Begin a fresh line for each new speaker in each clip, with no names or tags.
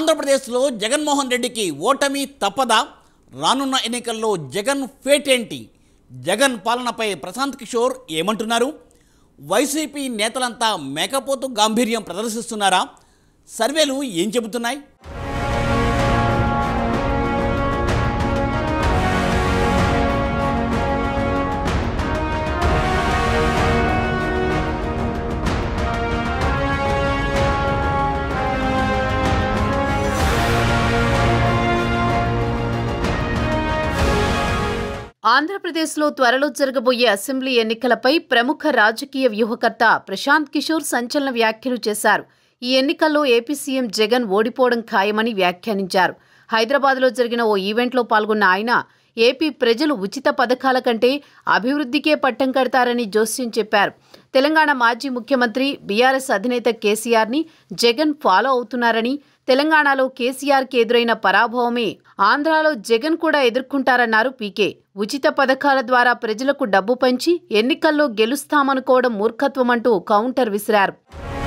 ఆంధ్రప్రదేశ్లో జగన్మోహన్ రెడ్డికి ఓటమి తప్పదా రానున్న ఎన్నికల్లో జగన్ ఫేట్ ఏంటి జగన్ పాలనపై ప్రశాంత్ కిషోర్ ఏమంటున్నారు వైసీపీ నేతలంతా మేకపోతు గాంభీర్యం ప్రదర్శిస్తున్నారా సర్వేలు ఏం చెబుతున్నాయి
ఆంధ్రప్రదేశ్లో త్వరలో జరగబోయే అసెంబ్లీ ఎన్నికలపై ప్రముఖ రాజకీయ వ్యూహకర్త ప్రశాంత్ కిషోర్ సంచలన వ్యాఖ్యలు చేశారు ఈ ఎన్నికల్లో ఏపీ సీఎం జగన్ ఓడిపోవడం ఖాయమని వ్యాఖ్యానించారు హైదరాబాద్లో జరిగిన ఓ ఈవెంట్లో పాల్గొన్న ఆయన ఏపీ ప్రజలు ఉచిత పథకాల కంటే అభివృద్ధికే పట్టం కడతారని జోస్యం చెప్పారు తెలంగాణ మాజీ ముఖ్యమంత్రి బీఆర్ఎస్ అధినేత కేసీఆర్ని జగన్ ఫాలో అవుతున్నారని తెలంగాణలో కేసీఆర్కి ఎదురైన పరాభవమే ఆంధ్రాలో జగన్ కూడా ఎదుర్కొంటారన్నారు పీకే ఉచిత పథకాల ద్వారా ప్రజలకు డబ్బు పంచి ఎన్నికల్లో గెలుస్తామనుకోవడం మూర్ఖత్వమంటూ కౌంటర్ విసిరారు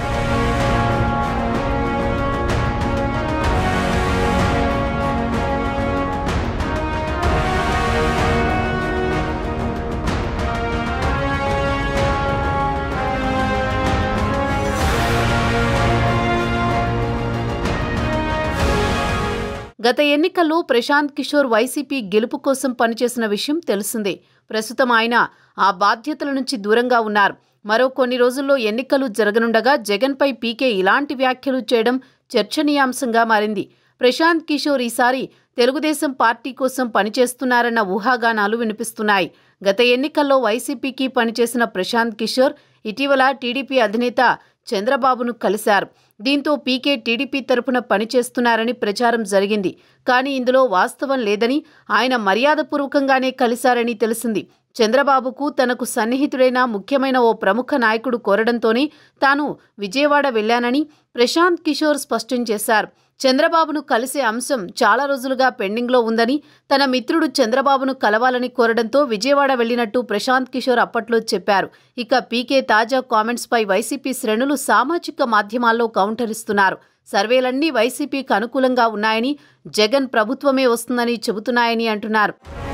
గత ఎన్నికల్లో ప్రశాంత్ కిషోర్ వైసీపీ గెలుపు కోసం పనిచేసిన విషయం తెలిసిందే ప్రస్తుతం ఆయన ఆ బాధ్యతల నుంచి దూరంగా ఉన్నారు మరో కొన్ని రోజుల్లో ఎన్నికలు జరగనుండగా జగన్పై పీకే ఇలాంటి వ్యాఖ్యలు చేయడం చర్చనీయాంశంగా మారింది ప్రశాంత్ కిషోర్ ఈసారి తెలుగుదేశం పార్టీ కోసం పనిచేస్తున్నారన్న ఊహాగానాలు వినిపిస్తున్నాయి గత ఎన్నికల్లో వైసీపీకి పనిచేసిన ప్రశాంత్ కిషోర్ ఇటీవల టీడీపీ అధినేత చంద్రబాబును కలిశారు దీంతో పీకే టీడీపీ తరపున పనిచేస్తున్నారని ప్రచారం జరిగింది కానీ ఇందులో వాస్తవం లేదని ఆయన మర్యాదపూర్వకంగానే కలిశారని తెలిసింది చంద్రబాబుకు తనకు సన్నిహితుడైన ముఖ్యమైన ఓ ప్రముఖ నాయకుడు కోరడంతోనే తాను విజయవాడ వెళ్లానని ప్రశాంత్ కిషోర్ స్పష్టం చేశారు చంద్రబాబును కలిసే అంశం చాలా రోజులుగా పెండింగ్లో ఉందని తన మిత్రుడు చంద్రబాబును కలవాలని కోరడంతో విజయవాడ వెళ్లినట్టు ప్రశాంత్ కిషోర్ అప్పట్లో చెప్పారు ఇక పీకే తాజా కామెంట్స్పై వైసీపీ శ్రేణులు సామాజిక మాధ్యమాల్లో కౌంటర్ ఇస్తున్నారు సర్వేలన్నీ వైసీపీకి అనుకూలంగా ఉన్నాయని జగన్ ప్రభుత్వమే వస్తుందని చెబుతున్నాయని అంటున్నారు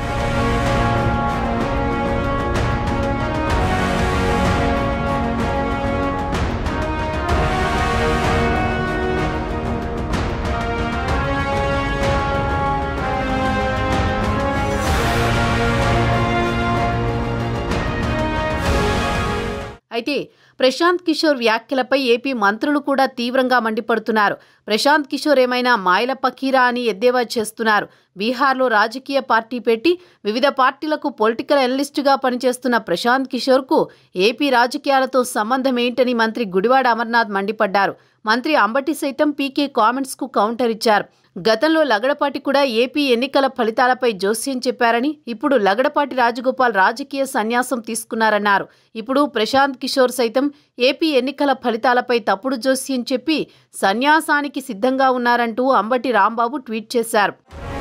అయితే ప్రశాంత్ కిషోర్ వ్యాఖ్యలపై ఏపీ మంత్రులు కూడా తీవ్రంగా మండిపడుతున్నారు ప్రశాంత్ కిషోర్ ఏమైనా మాయల పకీరా అని ఎద్దేవా చేస్తున్నారు బీహార్లో రాజకీయ పార్టీ పెట్టి వివిధ పార్టీలకు పొలిటికల్ అనలిస్టుగా పనిచేస్తున్న ప్రశాంత్ కిషోర్కు ఏపీ రాజకీయాలతో సంబంధం ఏంటని మంత్రి గుడివాడ అమర్నాథ్ మండిపడ్డారు మంత్రి అంబటి సైతం పీకే కామెంట్స్కు కౌంటర్ ఇచ్చారు గతంలో లగడపాటి కూడా ఏపీ ఎన్నికల ఫలితాలపై జోస్యం చెప్పారని ఇప్పుడు లగడపాటి రాజగోపాల్ రాజకీయ సన్యాసం తీసుకున్నారన్నారు ఇప్పుడు ప్రశాంత్ కిషోర్ సైతం ఏపీ ఎన్నికల ఫలితాలపై తప్పుడు జోస్యం చెప్పి సన్యాసానికి సిద్ధంగా ఉన్నారంటూ అంబటి రాంబాబు ట్వీట్ చేశారు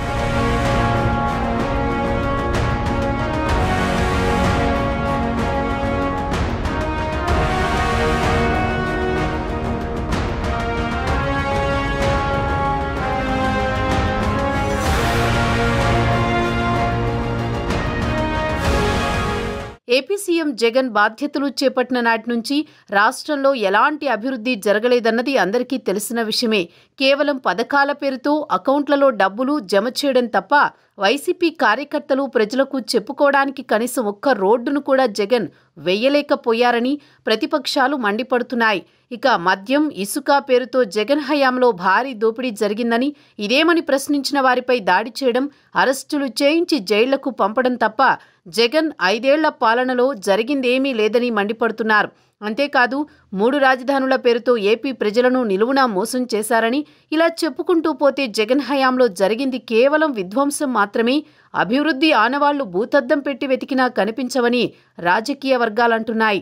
ఏపీ సీఎం జగన్ బాధ్యతలు చేపట్టిన నాటి నుంచి రాష్ట్రంలో ఎలాంటి అభివృద్ధి జరగలేదన్నది అందరికీ తెలిసిన విషయమే కేవలం పథకాల పేరుతో అకౌంట్లలో డబ్బులు జమ చేయడం తప్ప వైసీపీ కార్యకర్తలు ప్రజలకు చెప్పుకోవడానికి కనీసం ఒక్క రోడ్డును కూడా జగన్ వెయ్యలేకపోయారని ప్రతిపక్షాలు మండిపడుతున్నాయి ఇక మద్యం ఇసుక పేరుతో జగన్ హయాంలో భారీ దోపిడీ జరిగిందని ఇదేమని ప్రశ్నించిన వారిపై దాడి చేయడం అరెస్టులు చేయించి జైళ్లకు పంపడం తప్ప జగన్ ఐదేళ్ల పాలనలో జరిగిందేమీ లేదని మండిపడుతున్నారు అంతేకాదు మూడు రాజధానుల పేరుతో ఏపీ ప్రజలను నిలువునా మోసం చేశారని ఇలా చెప్పుకుంటూ పోతే జగన్ హయాంలో జరిగింది కేవలం విధ్వంసం మాత్రమే అభివృద్ధి ఆనవాళ్లు భూతద్దం పెట్టి వెతికినా కనిపించవని రాజకీయ వర్గాలంటున్నాయి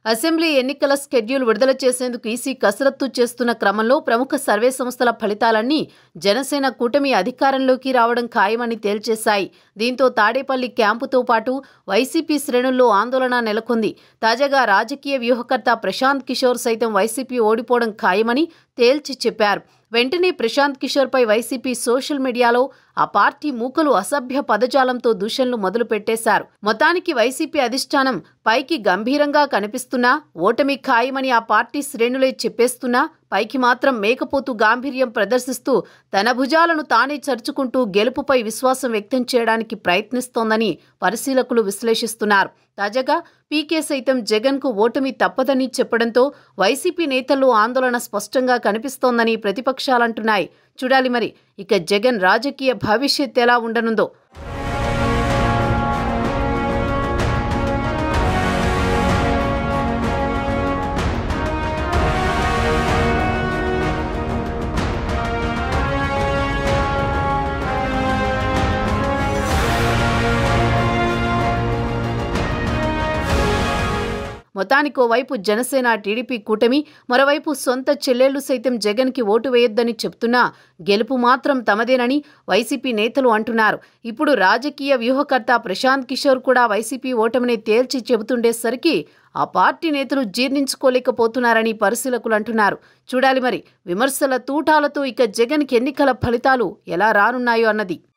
అసెంబ్లీ ఎన్నికల స్కెడ్యూల్ విడుదల చేసేందుకు ఈసీ కసరత్తు చేస్తున్న క్రమంలో ప్రముఖ సర్వే సంస్థల ఫలితాలన్నీ జనసేన కూటమి అధికారంలోకి రావడం ఖాయమని తేల్చేశాయి దీంతో తాడేపల్లి క్యాంపుతో పాటు వైసీపీ శ్రేణుల్లో ఆందోళన నెలకొంది తాజాగా రాజకీయ వ్యూహకర్త ప్రశాంత్ కిషోర్ సైతం వైసీపీ ఓడిపోవడం ఖాయమని తేల్చి చెప్పారు వెంటనే ప్రశాంత్ కిషోర్పై వైసీపీ సోషల్ మీడియాలో ఆ పార్టీ మూకలు అసభ్య పదజాలంతో దూషణలు మొదలు పెట్టేశారు మొత్తానికి వైసీపీ అధిష్టానం పైకి గంభీరంగా కనిపిస్తున్నా ఓటమి ఖాయమని ఆ పార్టీ శ్రేణులే చెప్పేస్తున్నా పైకి మాత్రం మేకపోతు గాంభీర్యం ప్రదర్శిస్తూ తన భుజాలను తానే చర్చుకుంటూ గెలుపుపై విశ్వాసం వ్యక్తం చేయడానికి ప్రయత్నిస్తోందని పరిశీలకులు విశ్లేషిస్తున్నారు తాజాగా పీకే సైతం జగన్కు ఓటమి తప్పదని చెప్పడంతో వైసీపీ నేతల్లో ఆందోళన స్పష్టంగా కనిపిస్తోందని ప్రతిపక్షాలంటున్నాయి చూడాలి మరి ఇక జగన్ రాజకీయ భవిష్యత్ ఎలా ఉండనుందో మొత్తానికో వైపు జనసేన టీడీపీ కూటమి మరోవైపు సొంత చెల్లెళ్లు సైతం జగన్కి ఓటు వేయొద్దని చెప్తున్నా గెలుపు మాత్రం తమదేనని వైసీపీ నేతలు అంటున్నారు ఇప్పుడు రాజకీయ వ్యూహకర్త ప్రశాంత్ కిషోర్ కూడా వైసీపీ ఓటమిని తేల్చి చెబుతుండేసరికి ఆ పార్టీ నేతలు జీర్ణించుకోలేకపోతున్నారని పరిశీలకులు అంటున్నారు చూడాలి మరి విమర్శల తూటాలతో ఇక జగన్కి ఎన్నికల ఫలితాలు ఎలా రానున్నాయో అన్నది